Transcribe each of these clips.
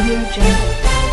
Audio Jungle.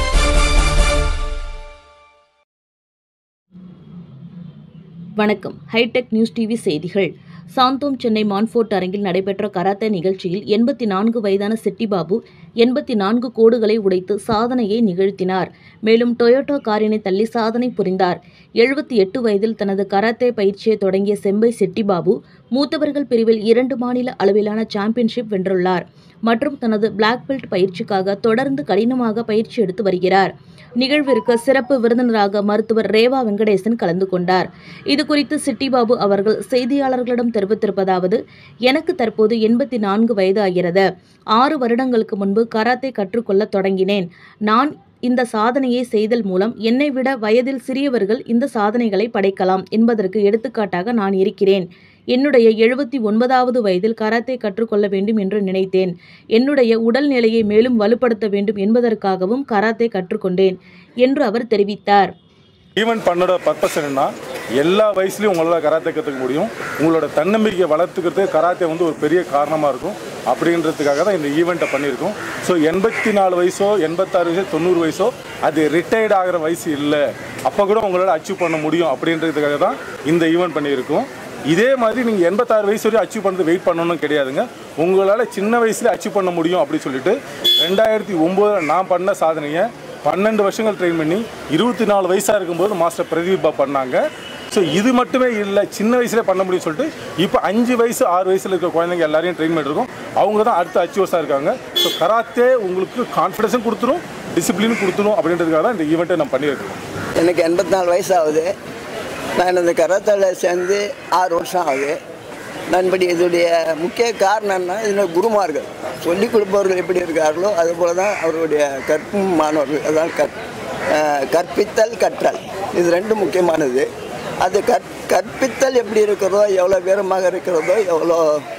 வணக்கம் hitech news TV செய்திகள் Santhome Chennai Montfort அரங்கில் நடைபெற்ற கராத்தே நிகழ்ச்சியில் எண்பத்தி நான்கு வயதான செட்டிபாபு எண்பத்தி நான்கு கோடுகளை உடைத்து சாதனையை நிகழ்த்தினார் மேலும் டொயோட்டோ காரினை தள்ளி சாதனை புரிந்தார் எழுபத்தி எட்டு வயதில் தனது கராத்தே பயிற்சியை தொடங்கிய செம்பை செட்டிபாபு மூத்தவர்கள் பிரிவில் இரண்டு மாநில அளவிலான சாம்பியன்ஷிப் வென்றுள்ளார் மற்றும் தனது பிளாக் பெல்ட் பயிற்சிக்காக தொடர்ந்து கடினமாக பயிற்சி எடுத்து வருகிறார் நிகழ்விற்கு சிறப்பு விருந்தினராக மருத்துவர் ரேவா வெங்கடேசன் கலந்து கொண்டார் இது குறித்து சிட்டிபாபு அவர்கள் செய்தியாளர்களிடம் தெரிவித்திருப்பதாவது எனக்கு தற்போது எண்பத்தி நான்கு வயது ஆகிறது ஆறு வருடங்களுக்கு முன்பு கராத்தே கற்றுக்கொள்ள தொடங்கினேன் நான் இந்த சாதனையை செய்தல் மூலம் என்னை விட வயதில் சிறியவர்கள் இந்த சாதனைகளை படைக்கலாம் என்பதற்கு எடுத்துக்காட்டாக நான் இருக்கிறேன் என்னுடைய எழுபத்தி ஒன்பதாவது வயதில் கராத்தே கற்றுக்கொள்ள வேண்டும் என்று நினைத்தேன் என்னுடைய உடல் நிலையை மேலும் வலுப்படுத்த வேண்டும் என்பதற்காகவும் கராத்தே கற்றுக்கொண்டேன் என்று அவர் தெரிவித்தார் ஈவெண்ட் பண்ணோட பர்பஸ் என்னன்னா எல்லா வயசுலையும் உங்களால் கராத்தே கற்றுக்க முடியும் உங்களோட தன்னம்பிக்கையை வளர்த்துக்கிறதுக்கு கராத்தே வந்து ஒரு பெரிய காரணமாக இருக்கும் அப்படின்றதுக்காக தான் இந்த ஈவெண்ட்டை பண்ணியிருக்கோம் ஸோ எண்பத்தி நாலு வயசோ எண்பத்தாறு வயசோ தொண்ணூறு வயசோ அது ரிட்டையர்ட் ஆகிற வயசு இல்லை அப்போ கூட உங்களால் அச்சீவ் பண்ண முடியும் அப்படின்றதுக்காக தான் இந்த ஈவெண்ட் பண்ணியிருக்கோம் இதே மாதிரி நீங்கள் எண்பத்தாறு வயசு வரையும் அச்சீவ் பண்ணுறது வெயிட் பண்ணணும்னு கிடையாதுங்க உங்களால் சின்ன வயசுல அச்சீவ் பண்ண முடியும் அப்படின்னு சொல்லிட்டு ரெண்டாயிரத்தி ஒம்போதில் நான் பண்ண சாதனையை பன்னெண்டு வருஷங்கள் ட்ரெயின் பண்ணி இருபத்தி நாலு வயசாக இருக்கும்போது மாஸ்டர் பிரதீபா பண்ணாங்க ஸோ இது மட்டுமே இல்லை சின்ன வயசுல பண்ண முடியும்னு சொல்லிட்டு இப்போ அஞ்சு வயசு ஆறு வயசில் இருக்க குழந்தைங்க எல்லாரையும் ட்ரெயின் பண்ணிருக்கோம் அவங்க தான் அடுத்த அச்சீவர்ஸாக இருக்காங்க ஸோ கராத்தே உங்களுக்கு கான்ஃபிடன்ஸும் கொடுத்துரும் டிசிப்ளினும் கொடுத்துரும் அப்படின்றதுக்காக தான் இந்த ஈவெண்ட்டை நம்ம பண்ணியிருக்கோம் எனக்கு எண்பத்தி நாலு வயசு ஆகுது நான் இந்த கராத்தாவில் சேர்ந்து ஆறு வருஷம் ஆகுது நண்படி இதோடைய முக்கிய காரணம்னா இதில் குருமார்கள் சொல்லிக் கொடுப்பவர்கள் எப்படி இருக்கார்களோ அதுபோல தான் அவருடைய கற்கும் மாணவர்கள் அதான் கற் அஹ் கற்பித்தல் கற்றல் இது ரெண்டும் முக்கியமானது அது கற் கற்பித்தல் எப்படி இருக்கிறதோ எவ்வளோ வீரமாக இருக்கிறதோ எவ்வளோ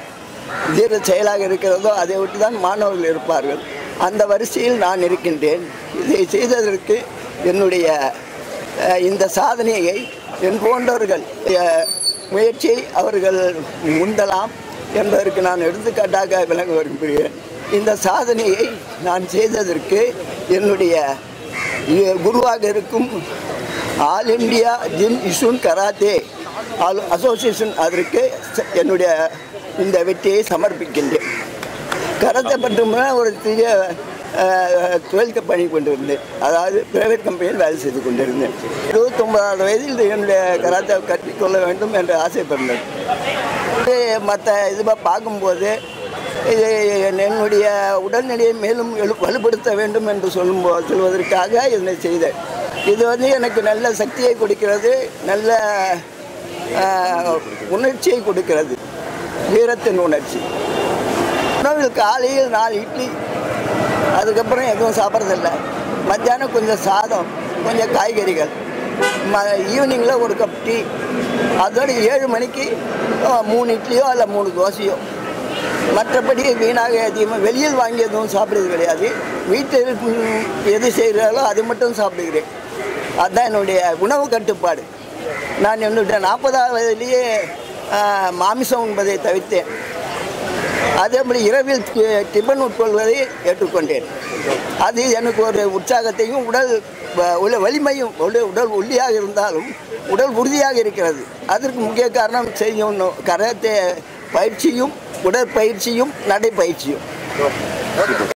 தீர செயலாக இருக்கிறதோ அதை விட்டு தான் மாணவர்கள் இருப்பார்கள் அந்த வரிசையில் நான் இருக்கின்றேன் இதை செய்ததற்கு என்னுடைய அஹ், இந்த சாதனையை என் போன்றவர்கள் அஹ், முயற்சியை அவர்கள் முந்தலாம் என்பதற்கு நான் எடுத்துக்காட்டாக விளங்க விரும்புகிறேன் இந்த சாதனையை நான் செய்ததற்கு என்னுடைய இ- குருவாக இருக்கும் ஆல் இந்தியா ஜிம் இசுன் கராத்தே ஆல் அசோசியேஷன் அதற்கு ச- என்னுடைய இந்த வெற்றியை சமர்ப்பிக்கின்றேன் கராத்தே பற்றுமுன்னா ஒரு சிறிய தொழிலுக்கு பணி கொண்டிருந்தேன் அதாவது பிரைவேட் கம்பெனியில் வேலை செய்து கொண்டிருந்தேன் இருபத்தொன்பதாவது வயதில் என்னுடைய கராத்தே கற்றுக்கொள்ள வேண்டும் என்று ஆசைப்பட்டேன் மற்ற இதுவாக பார்க்கும்போது இது என்னுடைய உடல்நிலையை மேலும் எழு வலுப்படுத்த வேண்டும் என்று சொல்லும்போது சொல்வதற்காக இதனை செய்தேன் இது வந்து எனக்கு நல்ல சக்தியை கொடுக்கிறது நல்ல ஆஹ், உணர்ச்சியை கொடுக்கிறது வீரத்தின் உணர்ச்சி உணவில் காலையில் நாலு இட்லி அதுக்கப்புறம் எதுவும் சாப்பிட்றதில்ல மத்தியானம் கொஞ்சம் சாதம் கொஞ்சம் காய்கறிகள் ம ஈவினிங்கில் ஒரு கப் டீ அதோட ஏழு மணிக்கு அஹ், மூணு இட்லியோ இல்லை மூணு தோசையோ மற்றபடி வீணாக அதிகமாக வெளியில் வாங்கி எதுவும் சாப்பிடுறது கிடையாது வீட்டில் ம், எது செய்கிறாரோ அது மட்டும் சாப்பிடுகிறேன் அதுதான் என்னுடைய உணவு கட்டுப்பாடு நான் என்னுடைய நாற்பதாவது வயதிலேயே அஹ், மாமிசம் உண்பதை தவிர்த்தேன் அதேபடி இரவில் டி- டிபன் உட்கொள்வதை ஏற்றுக்கொண்டேன் அது எனக்கு ஒரு உற்சாகத்தையும் உடல் வ- உள்ள வலிமையும் உடல் உடல் ஒல்லியாக இருந்தாலும் உடல் உறுதியாக இருக்கிறது அதற்கு முக்கிய காரணம் செய்யும் கராத்தே பயிற்சியும் உடற்பயிற்சியும் நடைப்பயிற்சியும்